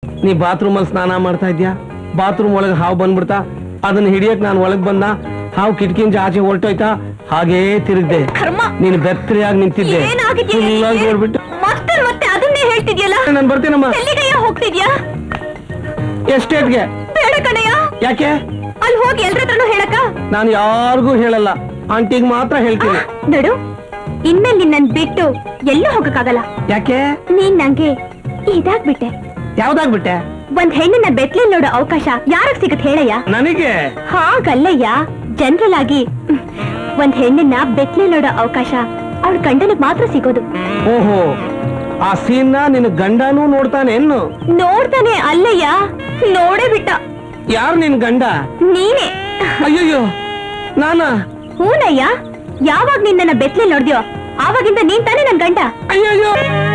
ನೀ ಬಾತ್ರೂಮ್ ಅಲ್ಲಿ ಸ್ನಾನ ಮಾಡ್ತಾ ಇದ್ಯಾ ಬಾತ್ರೂಮ್ ಒಳಗೆ ಹಾವು ಬಂದ್ಬಿಡ್ತಾ ಅದನ್ನ ಹಿಡಿಯಕ್ ನಾನು ಒಳಗ್ ಬಂದ ಹಾವು ಕಿಟಕಿಂದ ಆಚೆ ಹೊರಟೋಯ್ತಾ ಹಾಗೇ ತಿರುಗ್ದೆ ಕರ್ಮ ನೀನು ಬೆತ್ತರಿಯಾಗಿ ನಿಂತಿದ್ದೆ ಏನಾಗಿದ್ಯಾ Full ಆಗಿ ನೋಡ್ಬಿಟ್ಟು ಮತ್ತೆ ಮತ್ತೆ ಅದನ್ನೇ ಹೇಳ್ತಿದ್ಯಲ್ಲ ನಾನು ಬರ್ತೀನಮ್ಮ ಎಲ್ಲಿಗಯ್ಯ ಹೋಗ್ತಿದ್ಯಾ ಎಸ್ಟೇಟ್ಗೆ ಬೇಡ ಕಣಯ್ಯ ಯಾಕೆ ಅಲ್ಲಿ ಹೋಗಿ ಎಲ್ರ ಹತ್ರನೂ ಹೇಳಕ್ಕ ನಾನು ಯಾರಿಗೂ ಹೇಳಲ್ಲ ಆಂಟಿಗ್ ಮಾತ್ರ ಹೇಳ್ತೀನಿ ನೋಡು ಇನ್ಮೇಲೆ ನಿನ್ನನ್ ಬಿಟ್ಟು ಎಲ್ಲೂ ಹೋಗಕ್ಕಾಗಲ್ಲ ಯಾಕೆ ನೀನ್ ನಂಗೆ ಇದಾಗ್ಬಿಟ್ಟೆ ಯಾವ್ದಾಗ್ಬಿಟ್ಟೆ ಒಂದ್ ಹೆಣ್ಣನ್ನ ಬೆಟ್ಲಿ ನೋಡೋ ಅವಕಾಶ ಯಾರಗ್ ಸಿಗತ್ ಹೇಳಯ್ಯ ನನಗೆ ಹಾಗಲ್ಲಯ್ಯ ಜನರಲ್ ಆಗಿ ಹ್ಮ್, ಒಂದ್ ಹೆಣ್ಣನ್ನ ಬೆಟ್ಲಿ ನೋಡೋ ಅವಕಾಶ ಅವಳ ಗಂಡನಿಗ್ ಮಾತ್ರ ಸಿಗೋದು ಓಹೋ ಆ ಸೀನ್ ನಿನ್ನ ಗಂಡನೂ ನೋಡ್ತಾನೆ ಏನು ನೋಡ್ತಾನೆ ಅಲ್ಲಯ್ಯ ನೋಡೇ ಬಿಟ್ಟ ಯಾರು ನಿನ್ ಗಂಡ ನೀನೇ ಅಯ್ಯಯ್ಯೋ ನಾನಾ ಹೂನಯ್ಯ ಯಾವಾಗ ನಿನ್ನ ಬೆಟ್ಲಿ ನೋಡ್ದ್ಯೋ ಆವಾಗಿಂದ ನೀನ್ ತಾನೇ ನನ್ ಗಂಡ ಅಯ್ಯಯ್ಯೋ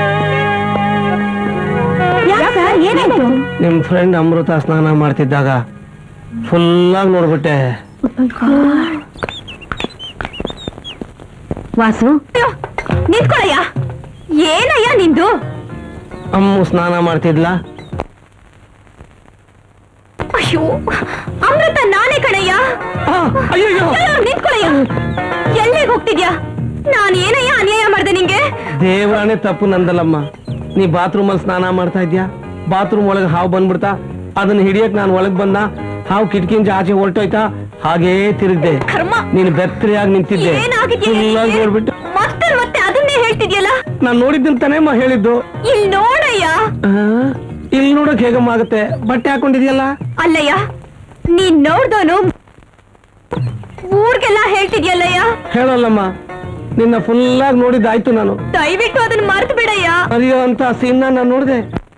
ಯಾಕ ಏನಾಯ್ತು ನಿಮ್ ಫ್ರೆಂಡ್ ಅಮೃತ ಸ್ನಾನ ಮಾಡ್ತಿದ್ದಾಗ ಫುಲ್ ಆಗಿ ನೋಡ್ಬಿಟ್ಟೆ ವಾಸು ನಿಂತ್ಕೊಳಯ್ಯ ಏನಯ್ಯ ನಿಂದು ಅಮ್ಮು ಸ್ನಾನ ಮಾಡ್ತಿದ್ಲ ಅಯ್ಯೋ ಅಮೃತ ನಾನೇ ಕಣಯ್ಯ ಆ, ಅಯ್ಯಯ್ಯೋ ಅಯ್ಯೋ, ನಿಂತ್ಕೊಳಯ್ಯ ಎಲ್ಲಿಗೆ ಹೋಗ್ತಿದ್ಯಾ ನಾನ್ ಏನಯ್ಯ ಅನ್ಯಾಯ ಮಾಡ್ದೆ ನಿಂಗೆ ದೇವರಾಣೆ ತಪ್ಪು ನಂದಲ್ಲಮ್ಮ ನೀ ಬಾತ್ರೂಮ್ ಅಲ್ಲಿ ಸ್ನಾನ ಮಾಡ್ತಾ ಇದ್ಯಾ ಬಾತ್ರೂಮ್ ಒಳಗೆ ಹಾವು ಬಂದ್ಬಿಡ್ತಾ ಅದನ್ನ ಹಿಡಿಯಕ್ ನಾನು ಒಳಗ್ ಬಂದ ಹಾವು ಕಿಟಕಿಂದ ಆಚೆ ಹೊರಟೋಯ್ತಾ ಹಾಗೇ ತಿರುಗ್ದೆ ಕರ್ಮ ನೀನು ಬೆತ್ತರಿಯಾಗಿ ನಿಂತಿದ್ದೆ ಏನಾಗಿದ್ಯಾ Full ಆಗಿ ನೋಡ್ಬಿಟ್ಟು ಮತ್ತೆ ಮತ್ತೆ ಅದನ್ನೇ ಹೇಳ್ತಿದ್ಯಲ್ಲ ನಾನ್ ನೋಡಿದ್ದನ್ ತಾನೇಮ್ಮ ಹೇಳಿದ್ದು ಇಲ್ಲಿ ನೋಡಯ್ಯ ಆ, ಇಲ್ಲಿ ನೋಡಕ್ ಹೇಗಮ್ಮ ಆಗುತ್ತೆ ಬಟ್ಟೆ ಹಾಕೊಂಡಿದ್ಯಲ್ಲ ಅಲ್ಲಯ್ಯ ನೀನ್ ನೋಡ್ದೋನು ಊರ್ಗೆಲ್ಲ ಹೇಳ್ತಿದ್ಯಲ್ಲಯ್ಯ ಹೇಳಲ್ಲಮ್ಮ ನಿನ್ನ ಫುಲ್ ಆಗಿ ನೋಡಿದ್ದಾಯ್ತು ನಾನು ದಯವಿಟ್ಟು ಅದನ್ನ ಮರ್ತು ಬಿಡಯ್ಯ ಅಯ್ಯೋ ಅಂತ ಸೀನ್ ನಾನು ನೋಡಿದೆ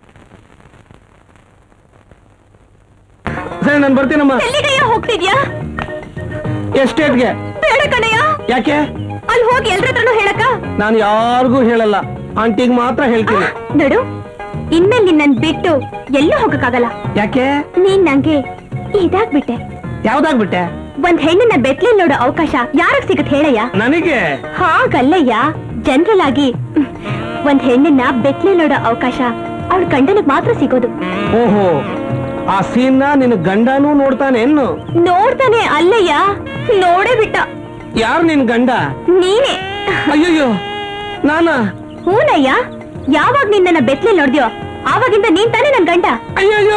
ಸರಿ ನಾನು ಬರ್ತೀನಮ್ಮ ಎಲ್ಲಿಗಯ್ಯ ಹೋಗ್ತಿದ್ಯಾ ಎಸ್ಟೇಟ್ಗೆ ಬೇಡ ಕಣಯ್ಯ ಯಾಕೆ ಅಲ್ಲಿ ಹೋಗಿ ಎಲ್ರ ಹತ್ರನೂ ಹೇಳಕ್ಕ ನಾನು ಯಾರಿಗೂ ಹೇಳಲ್ಲ ಆಂಟಿಗ್ ಮಾತ್ರ ಹೇಳ್ತೀನಿ ನೋಡು ಇನ್ಮೇಲೆ ನಿನ್ನನ್ ಬಿಟ್ಟು ಎಲ್ಲೂ ಹೋಗಕ್ಕಾಗಲ್ಲ ಯಾಕೆ ನೀನ್ ನಂಗೆ ಇದಾಗ್ಬಿಟ್ಟೆ ಯಾವ್ದಾಗ್ಬಿಟ್ಟೆ ಒಂದ್ ಹೆಣ್ಣನ್ನ ಬೆಟ್ಲಿ ನೋಡೋ ಅವಕಾಶ ಯಾರಗ್ ಸಿಗತ್ ಹೇಳಯ್ಯ ನನಗೆ ಹಾಗಲ್ಲಯ್ಯ ಜನರಲ್ ಆಗಿ ಹ್ಮ್, ಒಂದ್ ಹೆಣ್ಣನ್ನ ಬೆಟ್ಲಿ ನೋಡೋ ಅವಕಾಶ ಅವಳ ಗಂಡನಿಗ್ ಮಾತ್ರ ಸಿಗೋದು ಓಹೋ ಆ ಸೀನ್ ನಿನ್ನ ಗಂಡನೂ ನೋಡ್ತಾನೆ ಏನು ನೋಡ್ತಾನೆ ಅಲ್ಲಯ್ಯ ನೋಡೇ ಬಿಟ್ಟ ಯಾರು ನಿನ್ ಗಂಡ ನೀನೇ ಅಯ್ಯಯ್ಯೋ ನಾನಾ ಹೂನಯ್ಯ ಯಾವಾಗ ನಿನ್ನ ಬೆಟ್ಲಿ ನೋಡ್ದ್ಯೋ ಆವಾಗಿಂದ ನೀನ್ ತಾನೇ ನನ್ ಗಂಡ ಅಯ್ಯಯ್ಯೋ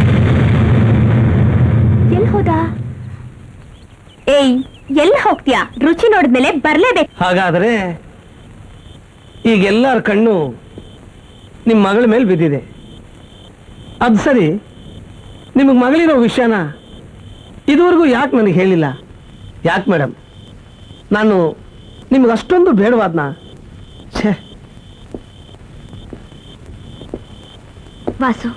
ಎಲ್ ಹೋದ ಏಯ್ ಎಲ್ ಹೋಗ್ತೀಯಾ ರುಚಿ ನೋಡಿದ್ಮೇಲೆ ಬರ್ಲೇಬೇಕು ಹಾಗಾದ್ರೆ ಈಗ ಎಲ್ಲರ ಕಣ್ಣು ನಿಮ್ಮ ಮಗಳ ಮೇಲೆ ಬಿದ್ದಿದೆ ಅದು ಸರಿ ನಿಮಗೆ ಮಗಳಿರೋ ವಿಷಯನ ಇದುವರೆಗೂ ಯಾಕೆ ನನಗೆ ಹೇಳಿಲ್ಲ ಯಾಕೆ ಮೇಡಮ್ ನಾನು ನಿಮ್ಗೆ ಅಷ್ಟೊಂದು ಬೇಡವಾದ್ನ ಛೇ ವಾಸು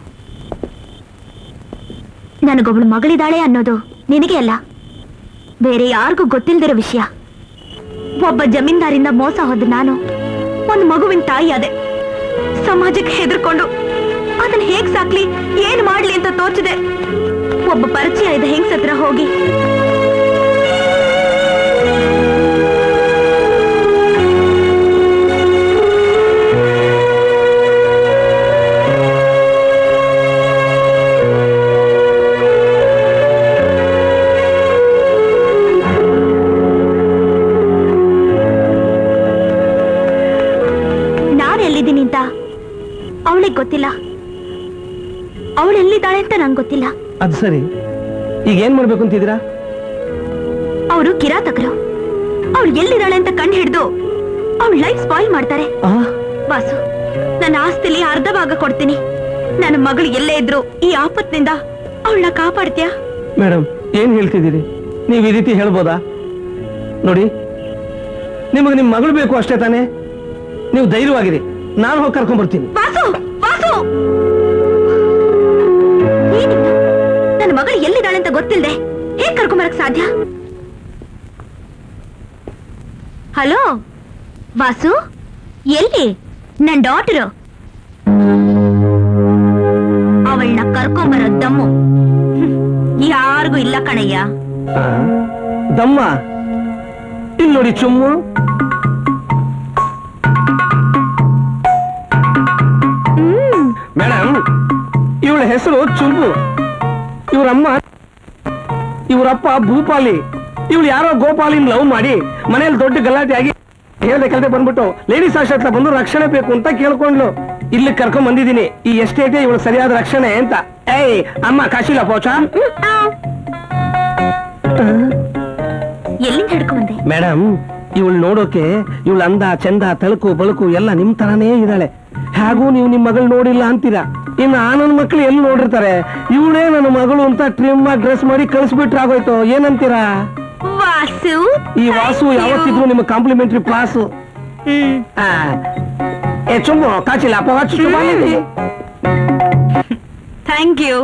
ನನಗೊಬ್ಳು ಮಗಳಿದ್ದಾಳೆ ಅನ್ನೋದು ನಿನಗೆ ಅಲ್ಲ ಬೇರೆ ಯಾರಿಗೂ ಗೊತ್ತಿಲ್ದಿರೋ ವಿಷಯ ಒಬ್ಬ ಜಮೀನ್ದಾರಿಂದ ಮೋಸ ಹೋದ ನಾನು ಒಂದು ಮಗುವಿನ ತಾಯಿ ಅದೆ ಸಮಾಜಕ್ಕೆ ಹೆದರ್ಕೊಂಡು ಅದನ್ನ ಹೇಗ್ ಸಾಕ್ಲಿ ಏನ್ ಮಾಡ್ಲಿ ಅಂತ ತೋಚದೆ ಒಬ್ಬ ಪರಿಚಯ ಇದೆ ಹೆಂಗ್ಸತ್ರ ಹೋಗಿ ನಾನು ಎಲ್ಲಿದ್ದೀನಿ ಅಂತ ಅವಳಿಗೆ ಗೊತ್ತಿಲ್ಲ ಅವಳು ಎಲ್ಲಿದ್ದಾಳೆ ಅಂತ ನಂಗೆ ಗೊತ್ತಿಲ್ಲ ಅದು ಸರಿ ಈಗ ಏನು ಮಾಡಬೇಕು ಅಂತಿದ್ದೀರಾ ಅವರು ಕಿರಾತಕರು ಅವಳು ಎಲ್ಲಿದ್ದಾಳೆ ಅಂತ ಕಂಡು ಹಿಡಿದು ಅವಳ ಲೈಫ್ ಸ್ಪಾಯಿಲ್ ಮಾಡ್ತಾರೆ ಆ ಬಾಸು ನನ್ನ ಆಸ್ತಿಲಿ ಅರ್ಧ ಭಾಗ ಕೊಡ್ತೀನಿ ನನ್ನ ಮಗಳು ಎಲ್ಲೇ ಇದ್ರು ಈ ಆಪತ್ನಿಂದ ಅವಳನ್ನ ಕಾಪಾಡ್ತೀಯಾ ಮೇಡಮ್ ಏನ್ ಹೇಳ್ತಿದ್ದೀರಿ ನೀವು ಈ ರೀತಿ ಹೇಳ್ಬೋದಾ ನೋಡಿ ನಿಮಗೆ ನಿಮ್ಮ ಮಗಳು ಬೇಕು ಅಷ್ಟೇ ತಾನೇ ನೀವು ಧೈರ್ಯವಾಗಿರಿ ನಾನು ಹೋಗಿ ಕರ್ಕೊಂಡ್ ಬರ್ತೀನಿ ವಾಸು ವಾಸು ಏನಿದು? ನನ್ನ ಮಗಳು ಎಲ್ಲಿದ್ದಾಳೆ ಅಂತ ಗೊತ್ತಿಲ್ಲದೆ ಹೇಗ್ ಕರ್ಕೊಂಬರಕ್ ಸಾಧ್ಯ ಹಲೋ ವಾಸು ಎಲ್ಲಿ ನನ್ ಡಾಟರು ಅವಳನ್ನ ಕರ್ಕೊಂಬರೋ ದಮ್ಮು ಹ್ಮ್, ಯಾರಿಗೂ ಇಲ್ಲ ಕಣಯ್ಯ ಆ, ದಮ್ಮ ಇಲ್ಲಿ ನೋಡಿ ಚುಮ್ಮು ಹ್ಮ್ ಮೇಡಮ್ ಇವಳ ಹೆಸರು ಚುಂಬು ಇವ್ರಮ್ಮ ಇವರಪ್ಪ ಭೂಪಾಲಿ ಇವಳು ಯಾರೋ ಗೋಪಾಲಿನ ಲವ್ ಮಾಡಿ ಮನೇಲಿ ದೊಡ್ಡ ಗಲಾಟೆ ಆಗಿ ಹೇಳ್ದೆ ಕಲ್ತೆ ಬಂದ್ಬಿಟ್ಟು ಲೇಡೀಸ್ ಹಾಸ್ಟೆಲ್ ಹತ್ರ ಬಂದು ರಕ್ಷಣೆ ಬೇಕು ಅಂತ ಕೇಳ್ಕೊಂಡ್ಲು ಇಲ್ಲಿ ಕರ್ಕೊಂಡ್ ಬಂದಿದ್ದೀನಿ ಈ ಎಸ್ಟೇಟೇ ಇವಳು ಸರಿಯಾದ ರಕ್ಷಣೆ ಅಂತ ಏಯ್ ಅಮ್ಮ ಕಾಶಿಲ ಪೋಚ ಎಲ್ಲಿಂದ ಹಿಡ್ಕೊಂಡೆ ಮೇಡಮ್ ಇವಳು ನೋಡೋಕೆ ಇವಳು ಅಂದ ಚಂದ ತಳುಕು ಬಳುಕು ಎಲ್ಲ ನಿಮ್ ತರಾನೇ ಇದ್ದಾಳೆ ಹಾಗೂ ನೀವು ನಿಮ್ ಮಗಳು ನೋಡಿಲ್ಲ ಅಂತೀರಾ ಇನ್ನು ಆ ನನ್ನ ಮಕ್ಳು ಎಲ್ಲಿ ನೋಡಿರ್ತಾರೆ ಇವಳೇ ನನ್ನ ಮಗಳು ಅಂತ ಟ್ರಿಮ್ ಆಗಿ ಡ್ರೆಸ್ ಮಾಡಿ ಕಳಿಸ್ಬಿಟ್ರೆ ಆಗೋಯ್ತು ಏನಂತೀರಾ ವಾಸು ಈ ವಾಸು ಯಾವತ್ತಿದ್ರು ನಿಮ್ಮ ಕಾಂಪ್ಲಿಮೆಂಟರಿ ಕ್ಲಾಸ್ ಹ್ಮ್ ಏ ಚುಂಬು ಕಾಚಿಲ್ಲ ಪೋಚು ಥ್ಯಾಂಕ್ ಯು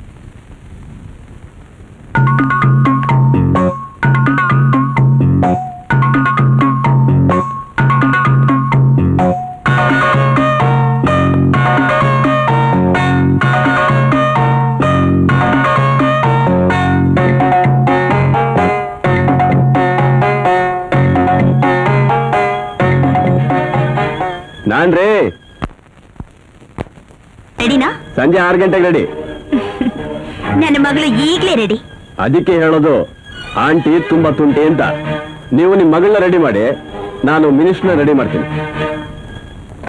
ನಾನ್ರಿ ರೆಡಿನಾ ಸಂಜೆ ಆರು ಗಂಟೆಗೆ ರೆಡಿ ನನ್ನ ಮಗಳು ಈಗ್ಲೇ ರೆಡಿ ಅದಕ್ಕೆ ಹೇಳೋದು ಆಂಟಿ ತುಂಬಾ ತುಂಟಿ ಅಂತ ನೀವು ನಿಮ್ ಮಗಳನ್ನ ರೆಡಿ ಮಾಡಿ ನಾನು ಮಿನಿಸ್ಟರ್ನ ರೆಡಿ ಮಾಡ್ತೀನಿ